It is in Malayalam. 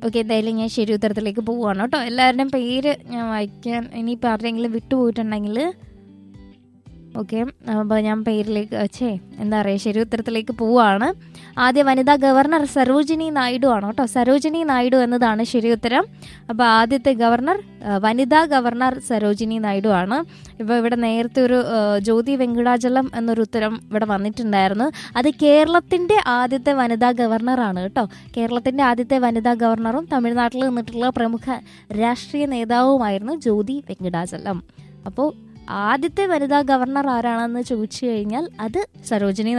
ഓക്കെ എന്തായാലും ഞാൻ ശരി ഉത്തരത്തിലേക്ക് പോവുകയാണ് കേട്ടോ എല്ലാവരുടെയും പേര് ഞാൻ വായിക്കാൻ ഇനിയിപ്പോൾ ആരുടെയെങ്കിലും വിട്ടുപോയിട്ടുണ്ടെങ്കിൽ ഓക്കെ അപ്പോൾ ഞാൻ പേരിലേക്ക് ഛേ എന്താ പറയുക ശരി ഉത്തരത്തിലേക്ക് പോവുകയാണ് ആദ്യ വനിതാ ഗവർണർ സരോജിനി നായിഡു ആണ് കേട്ടോ സരോജിനി നായിഡു എന്നതാണ് ശരി ഉത്തരം അപ്പോൾ ആദ്യത്തെ ഗവർണർ ആ, വനിതാ ഗവർണർ സരോജിനി നായിഡു ആണ് ഇപ്പോൾ ഇവിടെ നേരത്തെ ഒരു ആ, ജ്യോതി വെങ്കടാചലം എന്നൊരു ഉത്തരം ഇവിടെ വന്നിട്ടുണ്ടായിരുന്നു അത് കേരളത്തിൻ്റെ ആദ്യത്തെ വനിതാ ഗവർണറാണ് കേട്ടോ കേരളത്തിൻ്റെ ആദ്യത്തെ വനിതാ ഗവർണറും തമിഴ്നാട്ടിൽ നിന്നിട്ടുള്ള പ്രമുഖ രാഷ്ട്രീയ നേതാവുമായിരുന്നു ജ്യോതി വെങ്കടാചലം അപ്പോൾ ആദ്യത്തെ വനിതാ ഗവർണർ ആരാണെന്ന് ചോദിച്ചു കഴിഞ്ഞാൽ അത് സരോജിനി